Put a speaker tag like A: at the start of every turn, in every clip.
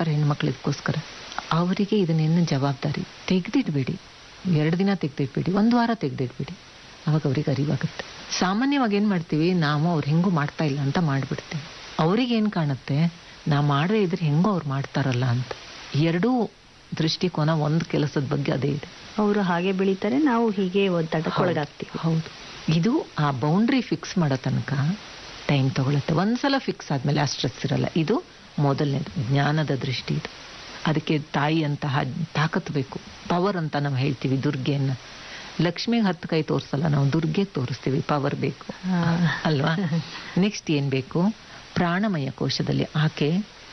A: ಮಾಡ್ತಾರೆ ಹೆಣ್ಮಕ್ಳು ಇದಕ್ಕೋಸ್ಕರ ಅವರಿಗೆ ಇದನ್ನೇನು ಜವಾಬ್ದಾರಿ ತೆಗೆದಿಡ್ಬೇಡಿ ಎರಡು ದಿನ ತೆಗೆದಿಟ್ಬಿಡಿ ಒಂದು ವಾರ ತೆಗೆದಿಟ್ಬಿಡಿ ಅವಾಗ ಅವ್ರಿಗೆ ಅರಿವಾಗುತ್ತೆ ಸಾಮಾನ್ಯವಾಗಿ ಏನು ಮಾಡ್ತೀವಿ ನಾವು ಅವ್ರು ಹೆಂಗೂ ಮಾಡ್ತಾ ಇಲ್ಲ ಅಂತ ಮಾಡಿಬಿಡ್ತೀವಿ ಅವ್ರಿಗೆ ಏನು ಕಾಣುತ್ತೆ ನಾ ಮಾಡದೇ ಇದ್ರೆ ಹೆಂಗೋ ಅವ್ರು ಮಾಡ್ತಾರಲ್ಲ ಅಂತ ಎರಡೂ ದೃಷ್ಟಿಕೋನ ಒಂದು ಕೆಲಸದ ಬಗ್ಗೆ ಅದೇ ಇದೆ
B: ಅವರು ಹಾಗೆ ಬೆಳೀತಾರೆ ನಾವು ಹೀಗೆ ಒದ್ದಾಟಕ್ಕೆ ಒಳಗಾಗ್ತೀವಿ
A: ಹೌದು ಇದು ಆ ಬೌಂಡ್ರಿ ಫಿಕ್ಸ್ ಮಾಡೋ ತನಕ ಟೈಮ್ ತಗೊಳುತ್ತೆ ಒಂದ್ಸಲ ಫಿಕ್ಸ್ ಆದ್ಮೇಲೆ ಆ ಸ್ಟ್ರೆಸ್ ಇರಲ್ಲ ಇದು ಮೊದಲನೇದು ಜ್ಞಾನದ ದೃಷ್ಟಿ ಇದು ಅದಕ್ಕೆ ತಾಯಿ ಅಂತಹ ತಾಕತ್ತು ಬೇಕು ಪವರ್ ಅಂತ ನಾವು ಹೇಳ್ತೀವಿ ದುರ್ಗೆಯನ್ನ ಲಕ್ಷ್ಮಿಗೆ ಹತ್ತು ಕೈ ತೋರಿಸಲ್ಲ ನಾವು ದುರ್ಗೆಗೆ ತೋರಿಸ್ತೀವಿ ಪವರ್ ಬೇಕು
B: ಆ.
A: ಅಲ್ವಾ ನೆಕ್ಸ್ಟ್ ಏನ್ ಬೇಕು ಪ್ರಾಣಮಯ ಕೋಶದಲ್ಲಿ ಆಕೆ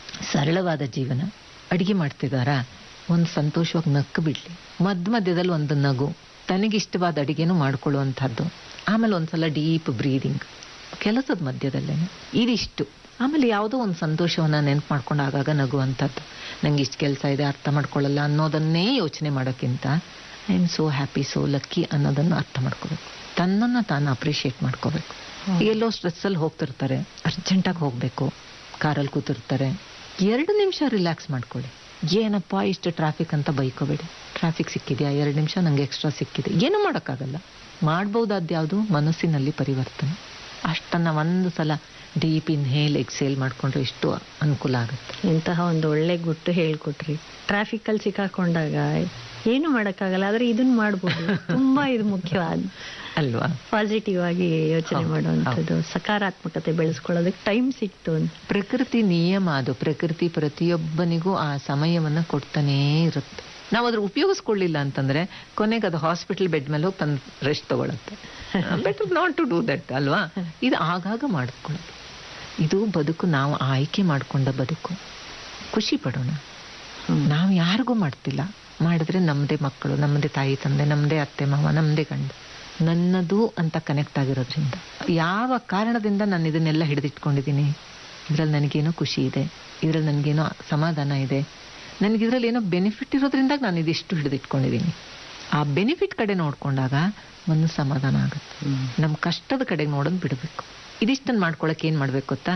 A: ಸರಳವಾದ ಜೀವನ ಅಡಿಗೆ ಮಾಡ್ತಿದಾರಾ ಒಂದು ಸಂತೋಷವಾಗಿ ನಕ್ಕು ಬಿಡ್ಲಿ ಮಧ್ಯ ಮಧ್ಯದಲ್ಲಿ ಒಂದು ನಗು ತನಗಿಷ್ಟವಾದ ಅಡಿಗೆನೂ ಮಾಡ್ಕೊಳ್ಳುವಂಥದ್ದು ಆಮೇಲೆ ಒಂದ್ಸಲ ಡೀಪ್ ಬ್ರೀದಿಂಗ್ ಕೆಲಸದ ಮಧ್ಯದಲ್ಲೇನೆ ಇದಿಷ್ಟು ಆಮೇಲೆ ಯಾವುದೋ ಒಂದು ಸಂತೋಷವನ್ನ ನೆನ್ಪು ಮಾಡ್ಕೊಂಡು ಆಗಾಗ ನಗುವಂಥದ್ದು ನಂಗೆ ಇಷ್ಟು ಕೆಲಸ ಇದೆ ಅರ್ಥ ಮಾಡ್ಕೊಳ್ಳಲ್ಲ ಅನ್ನೋದನ್ನೇ ಯೋಚನೆ ಮಾಡೋಕ್ಕಿಂತ I am so happy so lucky ಅನ್ನೋದನ್ನು ಅರ್ಥ ಮಾಡ್ಕೋಬೇಕು ತನ್ನನ್ನು ತಾನು ಅಪ್ರಿಷಿಯೇಟ್ ಮಾಡ್ಕೋಬೇಕು ಎಲ್ಲೋ ಸ್ಟ್ರೆಸ್ಸಲ್ಲಿ ಹೋಗ್ತಿರ್ತಾರೆ ಅರ್ಜೆಂಟಾಗಿ ಹೋಗಬೇಕು ಕಾರಲ್ಲಿ ಕೂತಿರ್ತಾರೆ ಎರಡು ನಿಮಿಷ ರಿಲ್ಯಾಕ್ಸ್ ಮಾಡ್ಕೊಳ್ಳಿ ಏನಪ್ಪ ಇಷ್ಟು ಟ್ರಾಫಿಕ್ ಅಂತ ಬೈಕೋಬೇಡಿ ಟ್ರಾಫಿಕ್ ಸಿಕ್ಕಿದೆಯಾ ಎರಡು ನಿಮಿಷ ನಂಗೆ ಎಕ್ಸ್ಟ್ರಾ ಸಿಕ್ಕಿದೆ ಏನೂ ಮಾಡೋಕ್ಕಾಗಲ್ಲ ಮಾಡ್ಬೋದಾದ ಯಾವುದು ಮನಸ್ಸಿನಲ್ಲಿ ಪರಿವರ್ತನೆ ಅಷ್ಟನ್ನ ಒಂದು ಸಲ ಡೀಪ್ ಇನ್ಹೇಲ್ ಎಕ್ಸೇಲ್ ಮಾಡ್ಕೊಂಡ್ರೆ ಎಷ್ಟು ಅನುಕೂಲ ಆಗುತ್ತೆ
B: ಇಂತಹ ಒಂದು ಒಳ್ಳೆ ಗುಟ್ಟು ಹೇಳ್ಕೊಟ್ರಿ ಟ್ರಾಫಿಕ್ ಅಲ್ಲಿ ಸಿಕ್ಕಾಕೊಂಡಾಗ ಏನು ಮಾಡಕ್ಕಾಗಲ್ಲ ಆದ್ರೆ ಇದನ್ನ ಮಾಡ್ಬೋದು ತುಂಬಾ ಇದು ಮುಖ್ಯವಾದ
A: ಅಲ್ವಾ
B: ಪಾಸಿಟಿವ್ ಆಗಿ ಯೋಚನೆ
A: ಹೌದು,
B: ಮಾಡುವಂಥದ್ದು ಸಕಾರಾತ್ಮಕತೆ ಬೆಳೆಸ್ಕೊಳ್ಳೋದಕ್ಕೆ ಟೈಮ್ ಸಿಕ್ತು ಅಂತ
A: ಪ್ರಕೃತಿ ನಿಯಮ ಅದು ಪ್ರಕೃತಿ ಪ್ರತಿಯೊಬ್ಬನಿಗೂ ಆ ಸಮಯವನ್ನ ಕೊಡ್ತಾನೇ ಇರುತ್ತೆ ನಾವು ಅದ್ರ ಉಪಯೋಗಿಸ್ಕೊಳ್ಳಿಲ್ಲ ಅಂತಂದ್ರೆ ಕೊನೆಗೆ ಅದು ಹಾಸ್ಪಿಟಲ್ ಬೆಡ್ ಮೇಲೆ ಹೋಗಿ ತಂದು ರೆಸ್ಟ್ ತಗೊಳತ್ತೆ better not to do that ಅಲ್ವಾ ಇದು ಆಗಾಗ ಮಾಡ್ಕೊಳ್ಳೋದು ಇದು ಬದುಕು ನಾವು ಆಯ್ಕೆ ಮಾಡ್ಕೊಂಡ ಬದುಕು ಖುಷಿ ಪಡೋಣ
B: ಹ್ಮ್.
A: ನಾವು ಯಾರಿಗೂ ಮಾಡ್ತಿಲ್ಲ ಮಾಡಿದ್ರೆ ನಮ್ಮದೇ ಮಕ್ಕಳು ನಮ್ಮದೇ ತಾಯಿ ತಂದೆ ನಮ್ಮದೇ ಅತ್ತೆ ಮಾವ ನಮ್ಮದೇ ಗಂಡ ನನ್ನದು ಅಂತ ಕನೆಕ್ಟ್ ಆಗಿರೋದ್ರಿಂದ ಯಾವ ಕಾರಣದಿಂದ ನಾನು ಇದನ್ನೆಲ್ಲ ಹಿಡಿದಿಟ್ಕೊಂಡಿದ್ದೀನಿ ಇದ್ರಲ್ಲಿ ನನಗೇನೋ ಖುಷಿ ಇದೆ ಇದ್ರಲ್ಲಿ ನನಗೇನೋ ಸಮಾಧಾನ ಇದೆ ನನಗೆ ಇದ್ರಲ್ಲಿ ಏನೋ ಬೆನಿಫಿಟ್ ಇರೋದ್ರಿಂದ ನಾನು ಇದಿಷ್ಟು ಹಿಡಿದಿಟ್ಕೊಂಡಿದ್ದೀನಿ ಆ ಬೆನಿಫಿಟ್ ಕಡೆ ನೋಡ್ಕೊಂಡಾಗ ಒಂದು ಸಮಾಧಾನ ಆಗುತ್ತೆ ನಮ್ಮ ಕಷ್ಟದ ಕಡೆಗೆ ನೋಡೋದು ಬಿಡಬೇಕು ಇದಿಷ್ಟನ್ನು ಮಾಡ್ಕೊಳಕ್ಕೆ ಏನು ಮಾಡ್ಬೇಕು ಗೊತ್ತಾ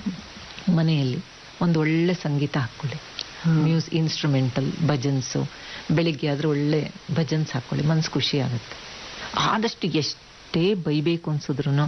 A: ಮನೆಯಲ್ಲಿ ಒಂದು ಒಳ್ಳೆ ಸಂಗೀತ ಹಾಕ್ಕೊಳ್ಳಿ ಮ್ಯೂಸ್ ಇನ್ಸ್ಟ್ರೂಮೆಂಟಲ್ ಭಜನ್ಸು ಬೆಳಿಗ್ಗೆ ಆದ್ರೆ ಒಳ್ಳೆ ಭಜನ್ಸ್ ಹಾಕ್ಕೊಳ್ಳಿ ಮನ್ಸು ಖುಷಿ ಆಗುತ್ತೆ ಆದಷ್ಟು ಎಷ್ಟೇ ಬೈಬೇಕು ಅನ್ಸಿದ್ರು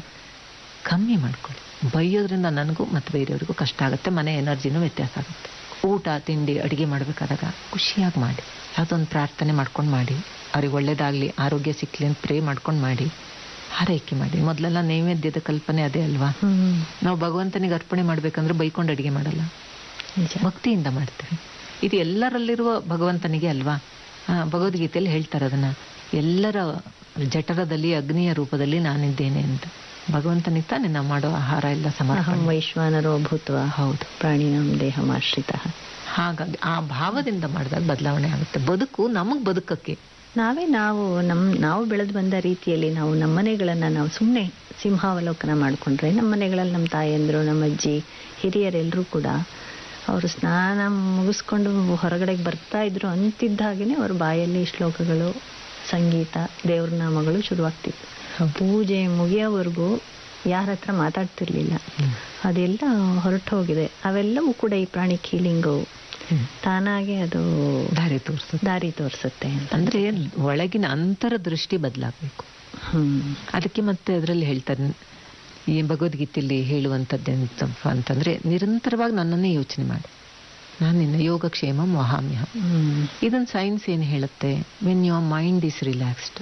A: ಕಮ್ಮಿ ಮಾಡ್ಕೊಳ್ಳಿ ಬೈಯೋದ್ರಿಂದ ನನಗೂ ಮತ್ತು ಬೇರೆಯವ್ರಿಗೂ ಕಷ್ಟ ಆಗುತ್ತೆ ಮನೆ ಎನರ್ಜಿನೂ ವ್ಯತ್ಯಾಸ ಆಗುತ್ತೆ ಊಟ ತಿಂಡಿ ಅಡುಗೆ ಮಾಡಬೇಕಾದಾಗ ಖುಷಿಯಾಗಿ ಮಾಡಿ ಯಾವುದೊಂದು ಪ್ರಾರ್ಥನೆ ಮಾಡ್ಕೊಂಡು ಮಾಡಿ ಅವ್ರಿಗೆ ಒಳ್ಳೇದಾಗಲಿ ಆರೋಗ್ಯ ಸಿಕ್ಕಲಿ ಅಂತ ಪ್ರೇ ಮಾಡ್ಕೊಂಡು ಮಾಡಿ ಹಾರೈಕೆ ಮಾಡಿ ಮೊದಲೆಲ್ಲ ನೈವೇದ್ಯದ ಕಲ್ಪನೆ ಅದೇ ಅಲ್ವಾ
B: ಹ್ಮ್
A: ನಾವು ಭಗವಂತನಿಗೆ ಅರ್ಪಣೆ ಮಾಡ್ಬೇಕಂದ್ರೆ ಬೈಕೊಂಡು ಅಡಿಗೆ ಮಾಡಲ್ಲ
B: ನಿಜ
A: ಭಕ್ತಿಯಿಂದ ಮಾಡ್ತೇವೆ ಇದು ಎಲ್ಲರಲ್ಲಿರುವ ಭಗವಂತನಿಗೆ ಅಲ್ವಾ ಆ, ಭಗವದ್ಗೀತೆಯಲ್ಲಿ ಹೇಳ್ತಾರೆ ಅದನ್ನ ಎಲ್ಲರ ಜಠರದಲ್ಲಿ ಅಗ್ನಿಯ ರೂಪದಲ್ಲಿ ನಾನಿದ್ದೇನೆ ಅಂತ ಭಗವಂತನಿಗೆ ತಾನೇ ನಾವು ಮಾಡೋ ಆಹಾರ ಎಲ್ಲ
B: ಅಹಂ
A: ಸಮರ್ಪಣೆ
B: ವೈಶ್ವಾನರೋ ಭೂತ್ವ
A: ಹೌದು
B: ಪ್ರಾಣಿನಾಂ ದೇಹಮಾಶ್ರಿತ
A: ಹಾಗಾಗಿ ಆ ಭಾವದಿಂದ ಮಾಡಿದಾಗ ಬದಲಾವಣೆ ಆಗುತ್ತೆ ಬದುಕು ನಮಗ್ ಬದುಕಕ್ಕೆ
B: ನಾವೇ ನಾವು ನಮ್ ನಾವು ಬೆಳೆದು ಬಂದ ರೀತಿಯಲ್ಲಿ ನಾವು ನಮ್ಮ ಮನೆಗಳನ್ನ ನಾವು ಸುಮ್ಮನೆ ಸಿಂಹಾವಲೋಕನ ಮಾಡಿಕೊಂಡ್ರೆ ನಮ್ಮ ಮನೆಗಳಲ್ಲಿ ನಮ್ಮ ತಾಯಂದ್ರು ನಮ್ಮ ಅಜ್ಜಿ ಹಿರಿಯರೆಲ್ಲರೂ ಕೂಡ ಅವರು ಸ್ನಾನ ಮುಗಿಸ್ಕೊಂಡು ಹೊರಗಡೆಗೆ ಬರ್ತಾ ಇದ್ರು ಅಂತಿದ್ದ ಹಾಗೇನೆ ಅವ್ರ ಬಾಯಲ್ಲಿ ಶ್ಲೋಕಗಳು ಸಂಗೀತ ದೇವ್ರ ನಾಮಗಳು ಶುರುವಾಗ್ತಿತ್ತು ಪೂಜೆ ಮುಗಿಯೋವರೆಗೂ ಯಾರ ಹತ್ರ ಮಾತಾಡ್ತಿರ್ಲಿಲ್ಲ ಅದೆಲ್ಲ ಹೊರಟು ಹೋಗಿದೆ ಅವೆಲ್ಲವೂ ಕೂಡ ಈ ಪ್ರಾಣಿಕ್ ಹೀಲಿಂಗು ತಾನಾಗೆ ಅದು
A: ದಾರಿ ತೋರಿಸುತ್ತೆ
B: ದಾರಿ ತೋರಿಸುತ್ತೆ ಅಂತ
A: ಅಂದ್ರೆ ಒಳಗಿನ ಅಂತರ ದೃಷ್ಟಿ ಬದಲಾಗಬೇಕು
B: ಹ್ಮ್
A: ಅದಕ್ಕೆ ಮತ್ತೆ ಅದರಲ್ಲಿ ಹೇಳ್ತಾರೆ ಈ ಭಗವದ್ಗೀತೆಯಲ್ಲಿ ಹೇಳುವಂಥದ್ದೆಂತಪ್ಪ ಅಂತಂದ್ರೆ ನಿರಂತರವಾಗಿ ನನ್ನನ್ನೇ ಯೋಚನೆ ಮಾಡಿ ನಾನು ನಿನ್ನ ಯೋಗಕ್ಷೇಮ ವಹಾಮ್ಯ
B: ಹ್ಮ್
A: ಇದನ್ನ ಸೈನ್ಸ್ ಏನು ಹೇಳುತ್ತೆ when your mind is relaxed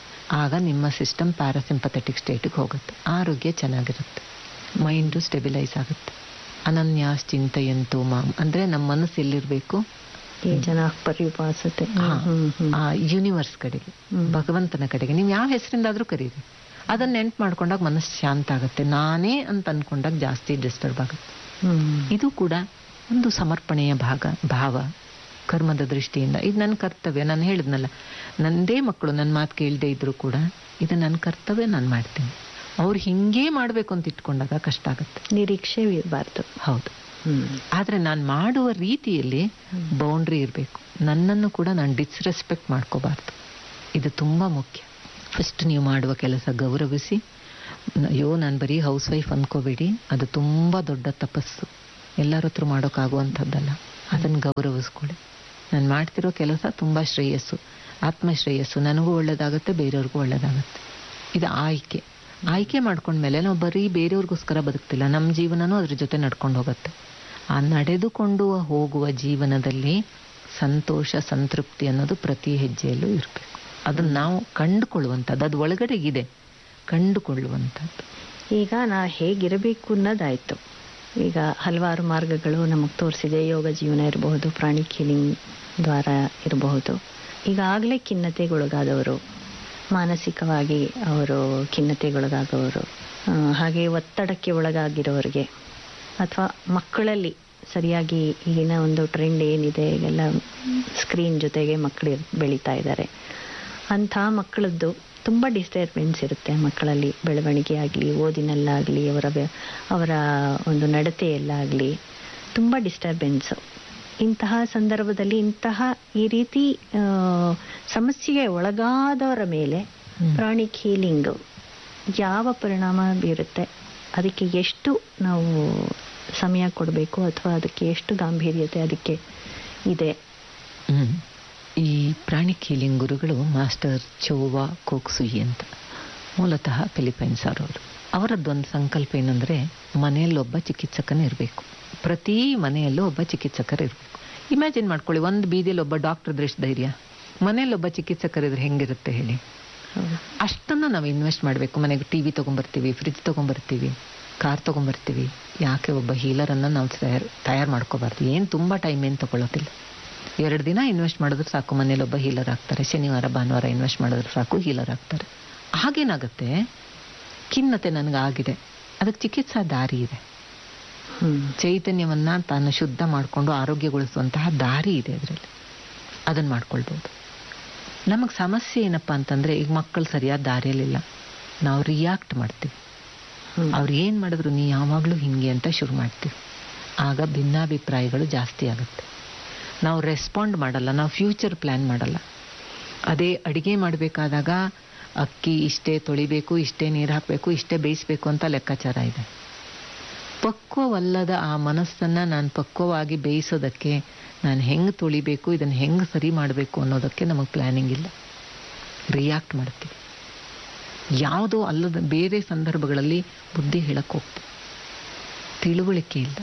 A: ಆಗ ನಿಮ್ಮ ಸಿಸ್ಟಮ್ ಪ್ಯಾರಾಸಿಂಪಥೆಟಿಕ್ ಸ್ಟೇಟಿಗೆ ಹೋಗುತ್ತೆ ಆರೋಗ್ಯ ಚೆನ್ನಾಗಿರುತ್ತೆ ಮೈಂಡು ಸ್ಟೆಬಿಲೈಸ್ ಆಗುತ್ತೆ ಅನನ್ಯಾಸ್ ಚಿಂತೆಯಂತು ಮಾಮ್ ಅಂದ್ರೆ ನಮ್ಮ ಮನಸ್ಸು ಎಲ್ಲಿರ್ಬೇಕು
B: ಈ ಜನ ಪರಿಪಾಸತೆ
A: ಹಾ,
B: ಹ್ಮ್ ಹ್ಮ್
A: ಆ ಯೂನಿವರ್ಸ್ ಕಡೆಗೆ
B: ಹ್ಮ್.
A: ಭಗವಂತನ ಕಡೆಗೆ ನೀವು ಯಾವ ಹೆಸರಿಂದಾದ್ರೂ ಕರೀರಿ ಅದನ್ನ ನೆನ್ಪು ಮಾಡ್ಕೊಂಡಾಗ ಮನಸ್ಸು ಶಾಂತ ಆಗುತ್ತೆ ನಾನೇ ಅಂತ ಅನ್ಕೊಂಡಾಗ ಜಾಸ್ತಿ ಡಿಸ್ಟರ್ಬ್ ಆಗುತ್ತೆ
B: ಹ್ಮ್
A: ಇದು ಕೂಡ ಒಂದು ಸಮರ್ಪಣೆಯ ಭಾಗ ಭಾವ ಕರ್ಮದ ದೃಷ್ಟಿಯಿಂದ ಇದು ನನ್ನ ಕರ್ತವ್ಯ ನಾನು ಹೇಳಿದ್ನಲ್ಲ ನಂದೇ ಮಕ್ಕಳು ನನ್ನ ಮಾತು ಕೇಳದೆ ಇದ್ರು ಕೂಡ ಇದು ನನ್ನ ಕರ್ತವ್ಯ ನಾನು ಮಾಡ್ತೀನಿ ಅವ್ರು ಹಿಂಗೇ ಮಾಡಬೇಕು ಅಂತ ಇಟ್ಕೊಂಡಾಗ ಕಷ್ಟ ಆಗುತ್ತೆ
B: ನಿರೀಕ್ಷೆ ಇರಬಾರ್ದು
A: ಹೌದು
B: ಹ್ಮ್
A: ಆದರೆ ನಾನು ಮಾಡುವ ರೀತಿಯಲ್ಲಿ ಬೌಂಡ್ರಿ ಇರಬೇಕು ನನ್ನನ್ನು ಕೂಡ ನಾನು ಡಿಸ್ರೆಸ್ಪೆಕ್ಟ್ ಮಾಡ್ಕೋಬಾರ್ದು ಇದು ತುಂಬ ಮುಖ್ಯ ಫಸ್ಟ್ ನೀವು ಮಾಡುವ ಕೆಲಸ ಗೌರವಿಸಿ ನ- ಅಯ್ಯೋ ನಾನು ಬರೀ ಹೌಸ್ ವೈಫ್ ಅಂದ್ಕೋಬೇಡಿ ಅದು ತುಂಬ ದೊಡ್ಡ ತಪಸ್ಸು ಎಲ್ಲರ ಹತ್ರ ಮಾಡೋಕ್ಕಾಗುವಂಥದ್ದಲ್ಲ ಅದನ್ನು ಗೌರವಿಸ್ಕೊಳ್ಳಿ ನಾನು ಮಾಡ್ತಿರೋ ಕೆಲಸ ತುಂಬ ಶ್ರೇಯಸ್ಸು ಆತ್ಮಶ್ರೇಯಸ್ಸು ನನಗೂ ಒಳ್ಳೇದಾಗುತ್ತೆ ಬೇರೆಯವ್ರಿಗೂ ಒಳ್ಳೇದಾಗುತ್ತೆ ಇದು ಆಯ್ಕೆ ಆಯ್ಕೆ ಮಾಡ್ಕೊಂಡ್ಮೇಲೆ ನಾವು ಬರೀ ಬೇರೆಯವ್ರಿಗೋಸ್ಕರ ಬದುಕ್ತಿಲ್ಲ ನಮ್ಮ ಜೀವನನೂ ಅದ್ರ ಜೊತೆ ನಡ್ಕೊಂಡು ಹೋಗುತ್ತೆ ಆ ನಡೆದುಕೊಂಡು ಹೋಗುವ ಜೀವನದಲ್ಲಿ ಸಂತೋಷ ಸಂತೃಪ್ತಿ ಅನ್ನೋದು ಪ್ರತಿ ಹೆಜ್ಜೆಯಲ್ಲೂ ಇರಬೇಕು ಅದನ್ನು ನಾವು ಕಂಡುಕೊಳ್ಳುವಂಥದ್ದು ಅದು ಒಳಗಡೆ ಇದೆ ಕಂಡುಕೊಳ್ಳುವಂಥದ್ದು
B: ಈಗ ನಾ ಹೇಗಿರಬೇಕು ಅನ್ನೋದಾಯ್ತು ಈಗ ಹಲವಾರು ಮಾರ್ಗಗಳು ನಮಗೆ ತೋರಿಸಿದೆ ಯೋಗ ಜೀವನ ಇರಬಹುದು ಪ್ರಾಣಿ ಕೀಲಿಂಗ್ ದ್ವಾರ ಇರಬಹುದು ಈಗಾಗಲೇ ಖಿನ್ನತೆಗೊಳಗಾದವರು ಮಾನಸಿಕವಾಗಿ ಅವರು ಖಿನ್ನತೆಗೊಳಗಾದವರು ಆ, ಹಾಗೆ ಒತ್ತಡಕ್ಕೆ ಒಳಗಾಗಿರೋರಿಗೆ ಅಥವಾ ಮಕ್ಕಳಲ್ಲಿ ಸರಿಯಾಗಿ ಈಗಿನ ಒಂದು ಟ್ರೆಂಡ್ ಏನಿದೆ ಈಗೆಲ್ಲ ಸ್ಕ್ರೀನ್ ಜೊತೆಗೆ ಮಕ್ಕಳು ಬೆಳೀತಾ ಇದ್ದಾರೆ ಅಂಥ ಮಕ್ಕಳದ್ದು ತುಂಬ ಡಿಸ್ಟರ್ಬೆನ್ಸ್ ಇರುತ್ತೆ ಮಕ್ಕಳಲ್ಲಿ ಬೆಳವಣಿಗೆ ಆಗಲಿ ಓದಿನಲ್ಲಾಗಲಿ ಅವರ ವ್ಯ- ಅವರ ಒಂದು ನಡತೆಯಲ್ಲಾಗಲಿ ತುಂಬ ಡಿಸ್ಟರ್ಬೆನ್ಸು ಇಂತಹ ಸಂದರ್ಭದಲ್ಲಿ ಇಂತಹ ಈ ರೀತಿ ಆ, ಸಮಸ್ಯೆಗೆ ಒಳಗಾದವರ ಮೇಲೆ
A: ಹ್ಮ್.
B: ಪ್ರಾಣಿಕ್ ಹೀಲಿಂಗ್ ಯಾವ ಪರಿಣಾಮ ಬೀರುತ್ತೆ ಅದಕ್ಕೆ ಎಷ್ಟು ನಾವು ಸಮಯ ಕೊಡಬೇಕು ಅಥವಾ ಅದಕ್ಕೆ ಎಷ್ಟು ಗಾಂಭೀರ್ಯತೆ ಅದಕ್ಕೆ ಇದೆ
A: ಹ್ಮ್. ಈ ಪ್ರಾಣಿ ಕೀಲಿಂಗ್ ಗುರುಗಳು ಮಾಸ್ಟರ್ ಚೋವಾ ಕೋಕ್ಸುಯಿ ಅಂತ ಮೂಲತಃ ಫಿಲಿಪೈನ್ಸ್ ಅವರವರು ಅವರದ್ದೊಂದು ಸಂಕಲ್ಪ ಏನಂದ್ರೆ ಮನೆಯಲ್ಲಿ ಒಬ್ಬ ಚಿಕಿತ್ಸಕನ ಇರಬೇಕು ಪ್ರತಿ ಮನೆಯಲ್ಲೂ ಒಬ್ಬ ಚಿಕಿತ್ಸಕರು ಇರಬೇಕು ಇಮ್ಯಾಜಿನ್ ಮಾಡ್ಕೊಳ್ಳಿ ಒಂದು ಬೀದಿಯಲ್ಲಿ ಒಬ್ಬ ಡಾಕ್ಟರ್ ಇದ್ರೆ ಎಷ್ಟು ಧೈರ್ಯ ಮನೆಯಲ್ಲಿ ಒಬ್ಬ ಚಿಕಿತ್ಸಕರಿದ್ರೆ ಹೆಂಗಿರುತ್ತೆ ಹೇಳಿ
B: ಹೌದು.
A: ಅಷ್ಟನ್ನು ನಾವು ಇನ್ವೆಸ್ಟ್ ಮಾಡಬೇಕು ಮನೆಗೆ ಟಿ ವಿ ತೊಗೊಂಬರ್ತೀವಿ ಫ್ರಿಜ್ ತೊಗೊಂಬರ್ತೀವಿ ಕಾರ್ ತೊಗೊಂಬರ್ತೀವಿ ಯಾಕೆ ಒಬ್ಬ ಹೀಲರನ್ನು ನಾವು ತಯಾರು ತಯಾರು ಮಾಡ್ಕೋಬಾರ್ದು ಏನು ತುಂಬ ಟೈಮ್ ಏನು ತಗೊಳ್ಳೋದಿಲ್ಲ ಎರಡು ದಿನ ಇನ್ವೆಸ್ಟ್ ಮಾಡಿದ್ರೆ ಸಾಕು ಮನೇಲಿ ಒಬ್ಬ ಹೀಲರ್ ಆಗ್ತಾರೆ ಶನಿವಾರ ಭಾನುವಾರ ಇನ್ವೆಸ್ಟ್ ಮಾಡಿದ್ರೆ ಸಾಕು ಹೀಲರ್ ಆಗ್ತಾರೆ ಹಾಗೇನಾಗುತ್ತೆ ಖಿನ್ನತೆ ನನಗೆ ಆಗಿದೆ ಅದಕ್ಕೆ ಚಿಕಿತ್ಸಾ ದಾರಿ ಇದೆ
B: ಹ್ಮ್
A: ಚೈತನ್ಯವನ್ನ ತಾನು ಶುದ್ಧ ಮಾಡಿಕೊಂಡು ಆರೋಗ್ಯಗೊಳಿಸುವಂತಹ ದಾರಿ ಇದೆ ಅದರಲ್ಲಿ ಅದನ್ನು ಮಾಡ್ಕೊಳ್ಬೋದು ನಮಗೆ ಸಮಸ್ಯೆ ಏನಪ್ಪ ಅಂತಂದ್ರೆ ಈಗ ಮಕ್ಕಳು ಸರಿಯಾದ ದಾರಿಯಲ್ಲಿಲ್ಲ ನಾವು ರಿಯಾಕ್ಟ್ ಮಾಡ್ತೀವಿ
B: ಹ್ಮ್.
A: ಅವ್ರು ಏನು ಮಾಡಿದ್ರು ನೀ ಯಾವಾಗಲೂ ಹಿಂಗೆ ಅಂತ ಶುರು ಮಾಡ್ತೀವಿ ಆಗ ಭಿನ್ನಾಭಿಪ್ರಾಯಗಳು ಜಾಸ್ತಿ ಆಗುತ್ತೆ ನಾವು ರೆಸ್ಪಾಂಡ್ ಮಾಡಲ್ಲ ನಾವು ಫ್ಯೂಚರ್ ಪ್ಲ್ಯಾನ್ ಮಾಡಲ್ಲ ಅದೇ ಅಡಿಗೆ ಮಾಡಬೇಕಾದಾಗ ಅಕ್ಕಿ ಇಷ್ಟೇ ತೊಳಿಬೇಕು ಇಷ್ಟೇ ನೀರು ಹಾಕಬೇಕು ಇಷ್ಟೇ ಬೇಯಿಸ್ಬೇಕು ಅಂತ ಲೆಕ್ಕಾಚಾರ ಇದೆ ಪಕ್ವವಲ್ಲದ ಆ ಮನಸ್ಸನ್ನು ನಾನು ಪಕ್ವವಾಗಿ ಬೇಯಿಸೋದಕ್ಕೆ ನಾನು ಹೆಂಗೆ ತೊಳಿಬೇಕು ಇದನ್ನು ಹೆಂಗೆ ಸರಿ ಮಾಡಬೇಕು ಅನ್ನೋದಕ್ಕೆ ನಮಗೆ ಪ್ಲ್ಯಾನಿಂಗ್ ಇಲ್ಲ ರಿಯಾಕ್ಟ್ ಮಾಡ್ತೀವಿ ಯಾವುದೋ ಅಲ್ಲದ ಬೇರೆ ಸಂದರ್ಭಗಳಲ್ಲಿ ಬುದ್ಧಿ ಹೇಳಕ್ಕೆ ಹೋಗ್ತೀವಿ ತಿಳುವಳಿಕೆ ಇಲ್ಲ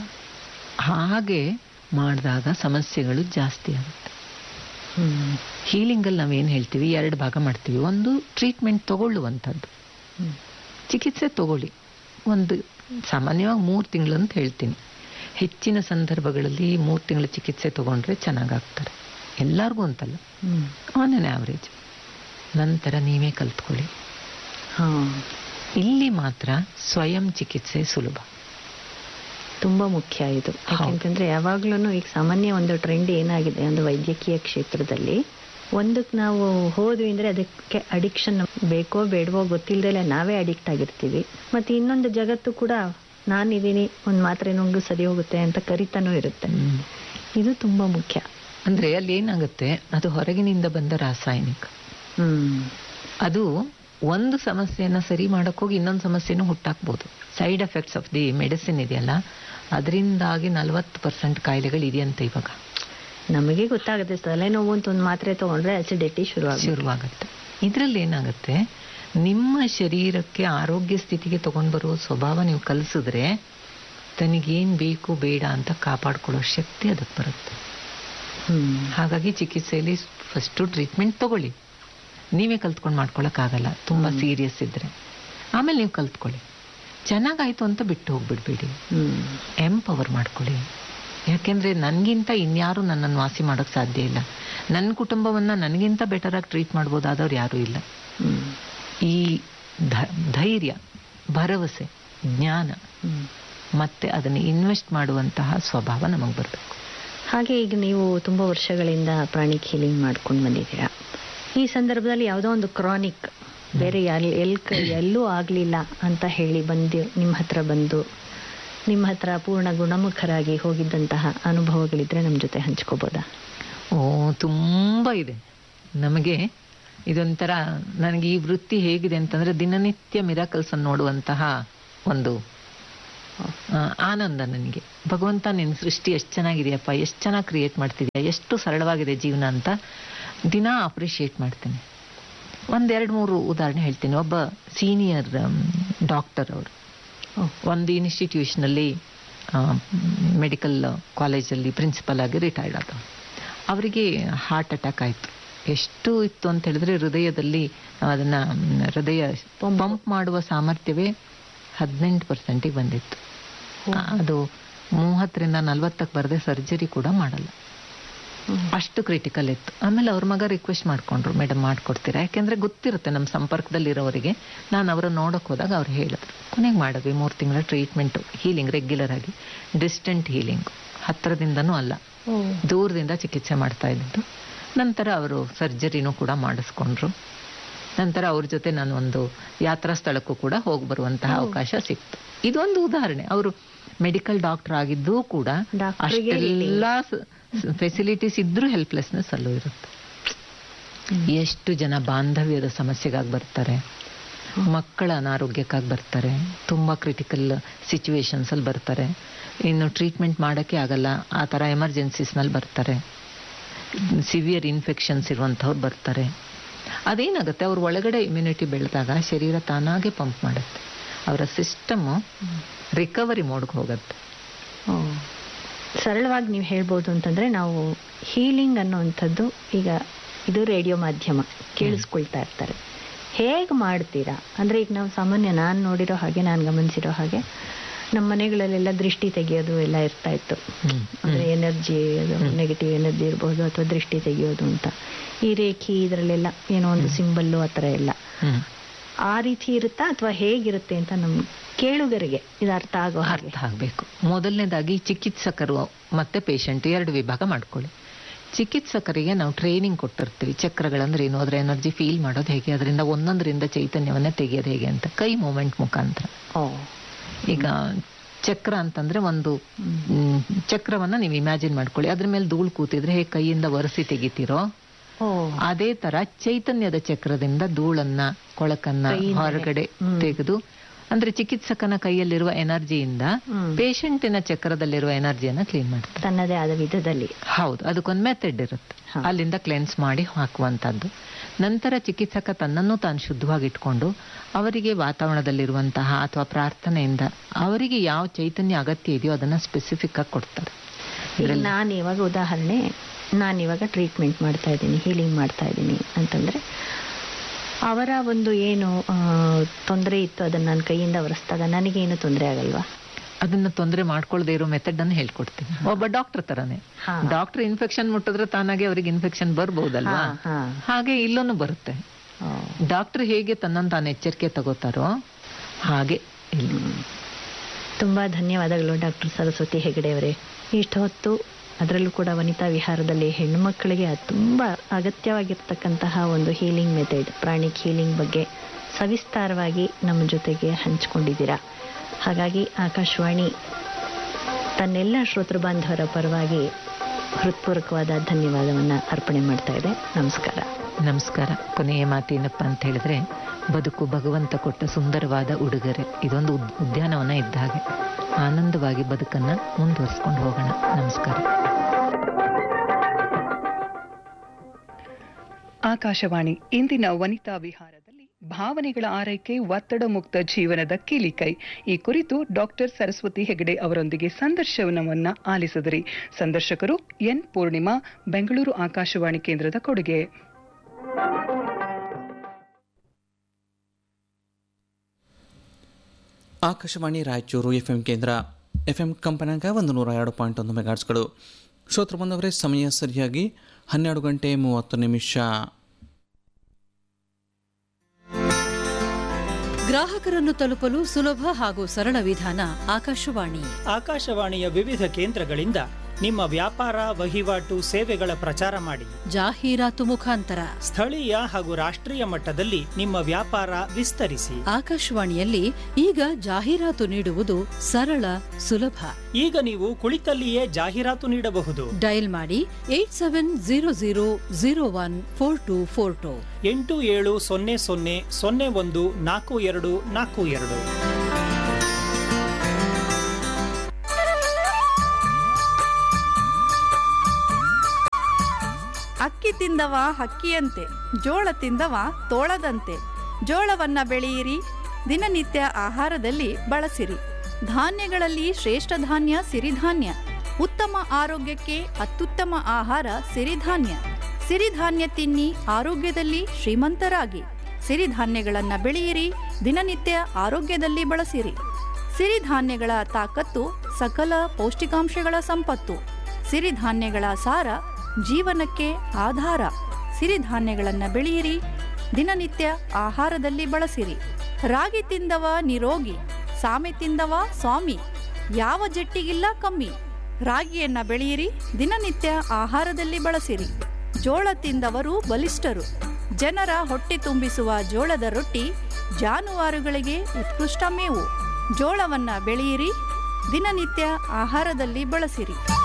A: ಹಾಗೆ ಮಾಡಿದಾಗ ಸಮಸ್ಯೆಗಳು ಜಾಸ್ತಿ ಆಗುತ್ತೆ
B: ಹ್ಮ್
A: ಹೀಲಿಂಗಲ್ಲಿ ನಾವೇನು ಹೇಳ್ತೀವಿ ಎರಡು ಭಾಗ ಮಾಡ್ತೀವಿ ಒಂದು ಟ್ರೀಟ್ಮೆಂಟ್ ತಗೊಳ್ಳುವಂಥದ್ದು
B: ಹ್ಮ್.
A: ಚಿಕಿತ್ಸೆ ತಗೊಳ್ಳಿ ಒಂದು ಸಾಮಾನ್ಯವಾಗಿ ಮೂರು ತಿಂಗಳು ಅಂತ ಹೇಳ್ತೀನಿ ಹೆಚ್ಚಿನ ಸಂದರ್ಭಗಳಲ್ಲಿ ಮೂರು ತಿಂಗಳ ಚಿಕಿತ್ಸೆ ತಗೊಂಡ್ರೆ ಚೆನ್ನಾಗಾಗ್ತಾರೆ ಎಲ್ಲರಿಗೂ ಅಂತಲ್ಲ
B: ಹ್ಮ್
A: ಆನ್ ಆನ್ ಆವ್ರೇಜ್ ನಂತರ ನೀವೇ ಕಲ್ತ್ಕೊಳ್ಳಿ
B: ಹಾ
A: ಇಲ್ಲಿ ಮಾತ್ರ ಸ್ವಯಂ ಚಿಕಿತ್ಸೆ ಸುಲಭ
B: ತುಂಬಾ ಮುಖ್ಯ ಇದು ಯಾಕೆಂತಂದ್ರೆ ಯಾವಾಗ್ಲೂ ಈಗ ಸಾಮಾನ್ಯ ಒಂದು ಟ್ರೆಂಡ್ ಏನಾಗಿದೆ ಒಂದು ವೈದ್ಯಕೀಯ ಕ್ಷೇತ್ರದಲ್ಲಿ ಒಂದಕ್ಕೆ ನಾವು ಹೋದ್ವಿ ಅಂದ್ರೆ ಅದಕ್ಕೆ ಅಡಿಕ್ಷನ್ ಬೇಕೋ ಬೇಡವೋ ಗೊತ್ತಿಲ್ಲದೆ ನಾವೇ ಅಡಿಕ್ಟ್ ಆಗಿರ್ತೀವಿ ಮತ್ತೆ ಇನ್ನೊಂದು ಜಗತ್ತು ಕೂಡ ನಾನಿದ್ದೀನಿ ಒಂದು ಮಾತ್ರೆ ನುಂಗು ಸರಿ ಹೋಗುತ್ತೆ ಅಂತ ಕರಿತಾನೂ ಇರುತ್ತೆ ಇದು ತುಂಬಾ ಮುಖ್ಯ
A: ಅಂದ್ರೆ ಅಲ್ಲಿ ಏನಾಗುತ್ತೆ ಅದು ಹೊರಗಿನಿಂದ ಬಂದ ರಾಸಾಯನಿಕ
B: ಹ್ಮ್
A: ಅದು ಒಂದು ಸಮಸ್ಯೆಯನ್ನ ಸರಿ ಮಾಡಕ್ ಹೋಗಿ ಇನ್ನೊಂದು ಸಮಸ್ಯೆನೂ ಹುಟ್ಟಾಕ್ಬೋದು side effects of the medicine ಇದೆಯಲ್ಲ ಅದರಿಂದಾಗಿ ನಲವತ್ತು ಪರ್ಸೆಂಟ್ ಕಾಯಿಲೆಗಳು ಇದೆಯಂತೆ ಇವಾಗ
B: ನಮಗೆ ಗೊತ್ತಾಗುತ್ತೆ ತಲೆನೋವು ಅಂತ ಒಂದು ಮಾತ್ರೆ ತಗೊಂಡ್ರೆ ಅಸಿಡಿಟಿ ಶುರು ಆಗುತ್ತೆ
A: ಶುರುವಾಗುತ್ತೆ ಇದರಲ್ಲಿ ಏನಾಗುತ್ತೆ ನಿಮ್ಮ ಶರೀರಕ್ಕೆ ಆರೋಗ್ಯ ಸ್ಥಿತಿಗೆ ತಗೊಂಡ್ ಬರುವ ಸ್ವಭಾವ ನೀವು ಕಲಿಸಿದ್ರೆ ತನಗೇನ್ ಬೇಕು ಬೇಡ ಅಂತ ಕಾಪಾಡ್ಕೊಳ್ಳೋ ಶಕ್ತಿ ಅದಕ್ಕೆ ಬರುತ್ತೆ
B: ಹ್ಮ್
A: ಹಾಗಾಗಿ ಚಿಕಿತ್ಸೆಯಲ್ಲಿ ಫಸ್ಟು ಟ್ರೀಟ್ಮೆಂಟ್ ತಗೊಳ್ಳಿ ನೀವೇ ಕಲ್ತ್ಕೊಂಡು ಮಾಡ್ಕೊಳಕ್ಕಾಗಲ್ಲ ತುಂಬ ಸೀರಿಯಸ್ ಇದ್ರೆ ಆಮೇಲೆ ನೀವು ಕಲ್ತ್ಕೊಳ್ಳಿ ಚೆನ್ನಾಗಾಯ್ತು ಅಂತ ಬಿಟ್ಟು ಹೋಗ್ಬಿಡ್ಬೇಡಿ
B: ಹ್ಮ್
A: ಎಂಪವರ್ ಮಾಡ್ಕೊಳ್ಳಿ ಯಾಕೆಂದ್ರೆ ನನಗಿಂತ ಇನ್ಯಾರು ನನ್ನನ್ನು ವಾಸಿ ಮಾಡೋಕ್ಕೆ ಸಾಧ್ಯ ಇಲ್ಲ ನನ್ನ ಕುಟುಂಬವನ್ನ ನನಗಿಂತ ಬೆಟರ್ ಆಗಿ ಟ್ರೀಟ್ ಮಾಡ್ಬೋದಾದವ್ರು ಯಾರೂ ಇಲ್ಲ
B: ಹ್ಮ್
A: ಈ ಧ- ಧೈರ್ಯ ಭರವಸೆ ಜ್ಞಾನ
B: ಹ್ಮ್
A: ಮತ್ತೆ ಅದನ್ನು ಇನ್ವೆಸ್ಟ್ ಮಾಡುವಂತಹ ಸ್ವಭಾವ ನಮಗೆ ಬರಬೇಕು
B: ಹಾಗೆ ಈಗ ನೀವು ತುಂಬಾ ವರ್ಷಗಳಿಂದ ಪ್ರಾಣಿ ಹೀಲಿಂಗ್ ಮಾಡ್ಕೊಂಡು ಬಂದಿದ್ದೀರಾ ಈ ಸಂದರ್ಭದಲ್ಲಿ ಯಾವುದೋ ಒಂದು ಕ್ರಾನಿಕ್ ಬೇರೆ ಎಲ್ ಎಲ್ ಕ- ಎಲ್ಲೂ ಆಗ್ಲಿಲ್ಲ ಅಂತ ಹೇಳಿ ಬಂದು ನಿಮ್ಮ ಹತ್ರ ಬಂದು ನಿಮ್ಮ ಹತ್ರ ಪೂರ್ಣ ಗುಣಮುಖರಾಗಿ ಹೋಗಿದ್ದಂತಹ ಅನುಭವಗಳಿದ್ರೆ ನಮ್ಮ ಜೊತೆ ಹಂಚ್ಕೋಬೋದಾ
A: ಓ ತುಂಬ ಇದೆ ನಮಗೆ ಇದೊಂಥರ ನನಗೆ ಈ ವೃತ್ತಿ ಹೇಗಿದೆ ಅಂತಂದ್ರೆ ದಿನನಿತ್ಯ ಮಿರಾಕಲ್ಸ್ ಅನ್ನು ನೋಡುವಂತಹ ಒಂದು ಆ, ಆನಂದ ನನಗೆ ಭಗವಂತ ನಿನ್ನ ಸೃಷ್ಟಿ ಎಷ್ಟು ಚೆನ್ನಾಗಿದೆಯಪ್ಪ ಎಷ್ಟು ಚೆನ್ನಾಗಿ ಕ್ರಿಯೇಟ್ ಮಾಡ್ತಿದ್ಯಾ ಎಷ್ಟು ಸರಳವಾಗಿದೆ ಜೀವನ ಅಂತ ದಿನ ಅಪ್ರಿಷಿಯೇಟ್ ಮಾಡ್ತೀನಿ ಒಂದೆರಡು ಮೂರು ಉದಾಹರಣೆ ಹೇಳ್ತೀನಿ ಒಬ್ಬ ಸೀನಿಯರ್ ಡಾಕ್ಟರ್ ಅವರು
B: ಓ.
A: ಒಂದು ಇನ್ಸ್ಟಿಟ್ಯೂಷನಲ್ಲಿ ಮೆಡಿಕಲ್ ಕಾಲೇಜಲ್ಲಿ ಪ್ರಿನ್ಸಿಪಲ್ ಆಗಿ ರಿಟೈರ್ಡ್ ಆದ ಅವರಿಗೆ ಹಾರ್ಟ್ ಅಟ್ಯಾಕ್ ಆಯಿತು ಎಷ್ಟು ಇತ್ತು ಅಂತ ಹೇಳಿದ್ರೆ ಹೃದಯದಲ್ಲಿ ಅದನ್ನ ಮ್, ಹೃದಯ ಪಂಪ್ ಮಾಡುವ ಸಾಮರ್ಥ್ಯವೇ ಹದಿನೆಂಟು ಪರ್ಸೆಂಟಿಗೆ ಬಂದಿತ್ತು ಅದು ಮೂವತ್ತರಿಂದ ನಲ್ವತ್ತಕ್ಕೆ ಬರದೆ ಸರ್ಜರಿ ಕೂಡ ಮಾಡಲ್ಲ ಅಷ್ಟು ಕ್ರಿಟಿಕಲ್ ಇತ್ತು ಆಮೇಲೆ ಅವ್ರ ಮಗ ರಿಕ್ವೆಸ್ಟ್ ಮಾಡ್ಕೊಂಡ್ರು ಮೇಡಮ್ ಮಾಡ್ಕೊಡ್ತೀರಾ ಯಾಕೆಂದ್ರೆ ಗೊತ್ತಿರುತ್ತೆ ನಮ್ಮ ಸಂಪರ್ಕದಲ್ಲಿರೋರಿಗೆ ನಾನು ಅವರ ನೋಡಕ್ ಹೋದಾಗ ಅವ್ರು ಹೇಳಿದ್ರು ಕೊನೆಗೆ ಮಾಡಿದ್ವಿ ಮೂರು ತಿಂಗಳ ಟ್ರೀಟ್ಮೆಂಟು ಹೀಲಿಂಗ್ ರೆಗ್ಯುಲರ್ ಆಗಿ ಡಿಸ್ಟೆಂಟ್ ಹೀಲಿಂಗ್ ಹತ್ತಿರದಿಂದನೂ ಅಲ್ಲ
B: ಓ
A: ದೂರದಿಂದ ಚಿಕಿತ್ಸೆ ಮಾಡ್ತಾ ಇದ್ದು ನಂತರ ಅವರು ಸರ್ಜರಿನೂ ಕೂಡ ಮಾಡಿಸ್ಕೊಂಡ್ರು ನಂತರ ಅವ್ರ ಜೊತೆ ನಾನು ಒಂದು ಯಾತ್ರಾ ಸ್ಥಳಕ್ಕೂ ಕೂಡ ಹೋಗಿ ಬರುವಂತಹ ಅವಕಾಶ ಸಿಕ್ತು ಇದೊಂದು ಉದಾಹರಣೆ ಅವರು ಮೆಡಿಕಲ್ ಡಾಕ್ಟರ್ ಆಗಿದ್ದೂ ಕೂಡ
B: ಡಾಕ್ಟ್ರಿಗೆ
A: ಅಷ್ಟೆಲ್ಲ ಫೆಸಿಲಿಟೀಸ್ ಇದ್ರೂ ಹೆಲ್ಪ್ಲೆಸ್ನೆಸ್ ಅಲ್ಲೂ ಇರುತ್ತೆ ಎಷ್ಟು ಜನ ಬಾಂಧವ್ಯದ ಸಮಸ್ಯೆಗಾಗಿ ಬರ್ತಾರೆ ಮಕ್ಕಳ ಅನಾರೋಗ್ಯಕ್ಕಾಗಿ ಬರ್ತಾರೆ ತುಂಬಾ ಕ್ರಿಟಿಕಲ್ ಸಿಚುವೇಶನ್ಸ್ ಅಲ್ಲಿ ಬರ್ತಾರೆ ಇನ್ನು ಟ್ರೀಟ್ಮೆಂಟ್ ಮಾಡೋಕ್ಕೆ ಆಗಲ್ಲ ಆ ಥರ ಎಮರ್ಜೆನ್ಸೀಸ್ನಲ್ಲಿ ಬರ್ತಾರೆ ಸಿವಿಯರ್ ಇನ್ಫೆಕ್ಷನ್ಸ್ ಇರುವಂಥವ್ರು ಬರ್ತಾರೆ ಅದೇನಾಗುತ್ತೆ ಅವ್ರ ಒಳಗಡೆ ಇಮ್ಯುನಿಟಿ ಬೆಳೆದಾಗ ಶರೀರ ತಾನಾಗೆ ಪಂಪ್ ಮಾಡುತ್ತೆ ಅವರ ಸಿಸ್ಟಮ್ಮು ರಿಕವರಿ ಮೋಡ್ಗೆ ಹೋಗುತ್ತೆ
B: ಓ. ಸರಳವಾಗಿ ನೀವು ಹೇಳ್ಬೋದು ಅಂತಂದ್ರೆ ನಾವು ಹೀಲಿಂಗ್ ಅನ್ನುವಂಥದ್ದು ಈಗ ಇದು ರೇಡಿಯೋ ಮಾಧ್ಯಮ ಕೇಳಿಸ್ಕೊಳ್ತಾ ಇರ್ತಾರೆ ಹೇಗೆ ಮಾಡ್ತೀರಾ ಅಂದ್ರೆ ಈಗ ನಾವು ಸಾಮಾನ್ಯ ನಾನು ನೋಡಿರೋ ಹಾಗೆ ನಾನು ಗಮನಿಸಿರೋ ಹಾಗೆ ನಮ್ಮ ಮನೆಗಳಲ್ಲೆಲ್ಲ ದೃಷ್ಟಿ ತೆಗೆಯೋದು ಎಲ್ಲ ಇರ್ತಾ ಇತ್ತು
A: ಹ್ಮ್.
B: ಅಂದ್ರೆ ಎನರ್ಜಿ ನೆಗೆಟಿವ್ ಎನರ್ಜಿ ಇರ್ಬೋದು ಅಥವಾ ದೃಷ್ಟಿ ತೆಗೆಯೋದು ಅಂತ ಈ ರೇಖಿ ಇದರಲ್ಲೆಲ್ಲ ಏನೋ ಒಂದು ಸಿಂಬಲ್ಲು ಆ ಥರ ಎಲ್ಲ
A: ಹ್ಮ್
B: ಆ ರೀತಿ ಇರುತ್ತಾ ಅಥವಾ ಹೇಗಿರುತ್ತೆ ಅಂತ ನಮ್ ಕೇಳುಗರಿಗೆ ಇದು ಅರ್ಥ ಆಗೋ ಹಾಗೆ
A: ಅರ್ಥ ಆಗಬೇಕು ಮೊದಲನೇದಾಗಿ ಚಿಕಿತ್ಸಕರು ಮತ್ತೆ ಪೇಷಂಟ್ ಎರಡು ವಿಭಾಗ ಮಾಡ್ಕೊಳ್ಳಿ ಚಿಕಿತ್ಸಕರಿಗೆ ನಾವು ಟ್ರೈನಿಂಗ್ ಕೊಟ್ಟಿರ್ತೀವಿ ಚಕ್ರಗಳಂದ್ರೆ ಏನು ಅದರ ಎನರ್ಜಿ ಫೀಲ್ ಮಾಡೋದು ಹೇಗೆ ಅದರಿಂದ ಒಂದೊಂದರಿಂದ ಚೈತನ್ಯವನ್ನ ತೆಗೆಯೋದು ಹೇಗೆ ಅಂತ ಕೈ ಮೂಮೆಂಟ್ ಮುಖಾಂತರ
B: ಓ
A: ಈಗ ಚಕ್ರ ಅಂತಂದ್ರೆ ಒಂದು ಮ್, ಚಕ್ರವನ್ನ ನೀವು ಇಮ್ಯಾಜಿನ್ ಮಾಡ್ಕೊಳ್ಳಿ ಅದ್ರ ಮೇಲೆ ಧೂಳು ಕೂತಿದ್ರೆ ಹೇಗೆ ಕೈಯಿಂದ ಒರೆಸಿ ತೆಗಿತೀರೋ
B: ಓ
A: ಅದೇ ತರ ಚೈತನ್ಯದ ಚಕ್ರದಿಂದ ಧೂಳನ್ನ ಕೊಳಕನ್ನ
B: ಕೈಯಿಂದಲೇ.
A: ಹೊರಗಡೆ
B: ಹ್ಮ್.
A: ತೆಗೆದು ಅಂದ್ರೆ ಚಿಕಿತ್ಸಕನ ಕೈಯಲ್ಲಿರುವ ಎನರ್ಜಿಯಿಂದ
B: ಹ್ಮ್.
A: ಪೇಷಂಟಿನ ಚಕ್ರದಲ್ಲಿರುವ ಎನರ್ಜಿಯನ್ನ ಕ್ಲೀನ್ ಮಾಡ್ತಾರೆ
B: ತನ್ನದೇ ಆದ ವಿಧದಲ್ಲಿ
A: ಹೌದು ಅದಕ್ಕೊಂದು ಮೆಥಡ್ ಇರುತ್ತೆ
B: ಹಾ.
A: ಅಲ್ಲಿಂದ ಕ್ಲೆನ್ಸ್ ಮಾಡಿ ಹಾಕುವಂತದ್ದು ನಂತರ ಚಿಕಿತ್ಸಕ ತನ್ನನ್ನು ತಾನು ಶುದ್ಧವಾಗಿ ಇಟ್ಕೊಂಡು ಅವರಿಗೆ ವಾತಾವರಣದಲ್ಲಿರುವಂತಹ ಅಥವಾ ಪ್ರಾರ್ಥನೆಯಿಂದ ಅವರಿಗೆ ಯಾವ ಚೈತನ್ಯ ಅಗತ್ಯ ಇದೆಯೋ ಅದನ್ನ ಸ್ಪೆಸಿಫಿಕ್ ಆಗಿ ಕೊಡ್ತಾರೆ
B: ಈಗ ನಾನು ಇವಾಗ ಉದಾಹರಣೆ ನಾನು ಇವಾಗ ಟ್ರೀಟ್ಮೆಂಟ್ ಮಾಡ್ತಾ ಇದ್ದೀನಿ ಹೀಲಿಂಗ್ ಮಾಡ್ತಾ ಇದ್ದೀನಿ ಅಂತಂದ್ರೆ ಅವರ ಒಂದು ಏನು ತೊಂದರೆ ಇತ್ತು ಅದನ್ನ ನನ್ನ ಕೈಯಿಂದ ಒರೆಸಿದಾಗ ನನಗೇನು ತೊಂದರೆ ಆಗಲ್ವಾ
A: ಅದನ್ನ ತೊಂದರೆ ಮಾಡ್ಕೊಳ್ದೇ ಇರೋ ಮೆಥಡ್ ಅನ್ನು ಹೇಳ್ಕೊಡ್ತೀನಿ ಒಬ್ಬ ಡಾಕ್ಟರ್ ತರನೇ
B: ಹಾ.
A: ಡಾಕ್ಟರ್ ಇನ್ಫೆಕ್ಷನ್ ಮುಟ್ಟಿದ್ರೆ ತಾನಾಗೆ ಅವರಿಗೆ ಇನ್ಫೆಕ್ಷನ್ ಬರ್ಬಹುದಲ್ವಾ
B: ಹಾ, ಹಾ.
A: ಹಾಗೆ ಇಲ್ಲೂ ಬರುತ್ತೆ
B: ಓ.
A: ಡಾಕ್ಟರ್ ಹೇಗೆ ತನ್ನನ್ನು ತಾನು ಎಚ್ಚರಿಕೆ ತಗೋತಾರೋ ಹಾಗೆ ಇಲ್ಲಿ
B: ತುಂಬಾ ಧನ್ಯವಾದಗಳು ಡಾಕ್ಟರ್ ಸರಸ್ವತಿ ಹೆಗಡೆ ಅವರೇ ಇಷ್ಟು ಹೊತ್ತು ಅದರಲ್ಲೂ ಕೂಡ ವನಿತಾ ವಿಹಾರದಲ್ಲಿ ಹೆಣ್ಣು ಮಕ್ಕಳಿಗೆ ತುಂಬಾ ಅಗತ್ಯವಾಗಿರ್ತಕ್ಕಂತಹ ಒಂದು ಹೀಲಿಂಗ್ ಮೆಥಡ್ ಪ್ರಾಣಿಕ್ ಹೀಲಿಂಗ್ ಬಗ್ಗೆ ಸವಿಸ್ತಾರವಾಗಿ ನಮ್ಮ ಜೊತೆಗೆ ಹಂಚಿಕೊಂಡಿದ್ದೀರಾ ಹಾಗಾಗಿ ಆಕಾಶವಾಣಿ ತನ್ನೆಲ್ಲ ಶ್ರೋತೃ ಬಾಂಧವರ ಪರವಾಗಿ ಹೃತ್ಪೂರ್ವಕವಾದ ಧನ್ಯವಾದವನ್ನ ಅರ್ಪಣೆ ಮಾಡ್ತಾ ಇದೆ ನಮಸ್ಕಾರ
A: ನಮಸ್ಕಾರ ಕೊನೆಯ ಮಾತೇನಪ್ಪ ಅಂತ ಹೇಳಿದ್ರೆ ಬದುಕು ಭಗವಂತ ಕೊಟ್ಟ ಸುಂದರವಾದ ಉಡುಗೊರೆ ಇದೊಂದು ಉದ್- ಉದ್ಯಾನವನ ಇದ್ದ ಹಾಗೆ ಆನಂದವಾಗಿ ಬದುಕನ್ನ ಮುಂದುವರಿಸ್ಕೊಂಡು ಹೋಗೋಣ ನಮಸ್ಕಾರ
C: ಆಕಾಶವಾಣಿ ಇಂದಿನ ವನಿತಾ ವಿಹಾರದಲ್ಲಿ ಭಾವನೆಗಳ ಆರೈಕೆ ಒತ್ತಡ ಮುಕ್ತ ಜೀವನದ ಕೀಲಿಕೈ ಈ ಕುರಿತು ಡಾಕ್ಟರ್ ಸರಸ್ವತಿ ಹೆಗಡೆ ಅವರೊಂದಿಗೆ ಸಂದರ್ಶನವನ್ನ ಆಲಿಸಿದರಿ ಸಂದರ್ಶಕರು ಎನ್ ಪೂರ್ಣಿಮಾ ಬೆಂಗಳೂರು ಆಕಾಶವಾಣಿ ಕೇಂದ್ರದ ಕೊಡುಗೆ
D: ಆಕಾಶವಾಣಿ ರಾಯಚೂರು ಎಫ್ ಎಂ ಕೇಂದ್ರ ಎಫ್ ಎಂ ಕಂಪನಾಗ ಒಂದು ನೂರ ಎರಡು ಪಾಯಿಂಟ್ ಒಂದು ಮೆಗಾಟ್ಸ್ಗಳು ಶ್ರೋತೃ ಬಂದವರೇ ಸಮಯ ಸರಿಯಾಗಿ ಹನ್ನೆರಡು ಗಂಟೆ ಮೂವತ್ತು ನಿಮಿಷ
E: ಗ್ರಾಹಕರನ್ನು ತಲುಪಲು ಸುಲಭ ಹಾಗೂ ಸರಳ ವಿಧಾನ ಆಕಾಶವಾಣಿ
F: ಆಕಾಶವಾಣಿಯ ವಿವಿಧ ಕೇಂದ್ರಗಳಿಂದ ನಿಮ್ಮ ವ್ಯಾಪಾರ ವಹಿವಾಟು ಸೇವೆಗಳ ಪ್ರಚಾರ ಮಾಡಿ
E: ಜಾಹೀರಾತು ಮುಖಾಂತರ
F: ಸ್ಥಳೀಯ ಹಾಗೂ ರಾಷ್ಟ್ರೀಯ ಮಟ್ಟದಲ್ಲಿ ನಿಮ್ಮ ವ್ಯಾಪಾರ ವಿಸ್ತರಿಸಿ
E: ಆಕಾಶವಾಣಿಯಲ್ಲಿ ಈಗ ಜಾಹೀರಾತು ನೀಡುವುದು ಸರಳ ಸುಲಭ
F: ಈಗ ನೀವು ಕುಳಿತಲ್ಲಿಯೇ ಜಾಹೀರಾತು ನೀಡಬಹುದು
E: ಡಯಲ್ ಮಾಡಿ eight seven zero zero zero one four two four two
F: ಎಂಟು ಏಳು ಸೊನ್ನೆ ಸೊನ್ನೆ ಸೊನ್ನೆ ಒಂದು ನಾಲ್ಕು ಎರಡು ನಾಲ್ಕು ಎರಡು
G: ಅಕ್ಕಿ ತಿಂದವ ಹಕ್ಕಿಯಂತೆ ಜೋಳ ತಿಂದವ ತೋಳದಂತೆ ಜೋಳವನ್ನ ಬೆಳೆಯಿರಿ ದಿನನಿತ್ಯ ಆಹಾರದಲ್ಲಿ ಬಳಸಿರಿ ಧಾನ್ಯಗಳಲ್ಲಿ ಶ್ರೇಷ್ಠ ಧಾನ್ಯ ಸಿರಿಧಾನ್ಯ ಉತ್ತಮ ಆರೋಗ್ಯಕ್ಕೆ ಅತ್ಯುತ್ತಮ ಆಹಾರ ಸಿರಿಧಾನ್ಯ ಸಿರಿಧಾನ್ಯ ತಿನ್ನಿ ಆರೋಗ್ಯದಲ್ಲಿ ಶ್ರೀಮಂತರಾಗಿ ಸಿರಿಧಾನ್ಯಗಳನ್ನು ಬೆಳೆಯಿರಿ ದಿನನಿತ್ಯ ಆರೋಗ್ಯದಲ್ಲಿ ಬಳಸಿರಿ ಸಿರಿಧಾನ್ಯಗಳ ತಾಕತ್ತು ಸಕಲ ಪೌಷ್ಟಿಕಾಂಶಗಳ ಸಂಪತ್ತು ಸಿರಿಧಾನ್ಯಗಳ ಸಾರ ಜೀವನಕ್ಕೆ ಆಧಾರ ಸಿರಿಧಾನ್ಯಗಳನ್ನು ಬೆಳೆಯಿರಿ ದಿನನಿತ್ಯ ಆಹಾರದಲ್ಲಿ ಬಳಸಿರಿ ರಾಗಿ ತಿಂದವ ನಿರೋಗಿ ಸಾಮೆ ತಿಂದವ ಸ್ವಾಮಿ ಯಾವ ಜಟ್ಟಿಗಿಲ್ಲ ಕಮ್ಮಿ ರಾಗಿಯನ್ನ ಬೆಳೆಯಿರಿ ದಿನನಿತ್ಯ ಆಹಾರದಲ್ಲಿ ಬಳಸಿರಿ ಜೋಳ ತಿಂದವರು ಬಲಿಷ್ಠರು ಜನರ ಹೊಟ್ಟೆ ತುಂಬಿಸುವ ಜೋಳದ ರೊಟ್ಟಿ ಜಾನುವಾರುಗಳಿಗೆ ಉತ್ಕೃಷ್ಟ ಮೇವು ಜೋಳವನ್ನ ಬೆಳೆಯಿರಿ ದಿನನಿತ್ಯ ಆಹಾರದಲ್ಲಿ ಬಳಸಿರಿ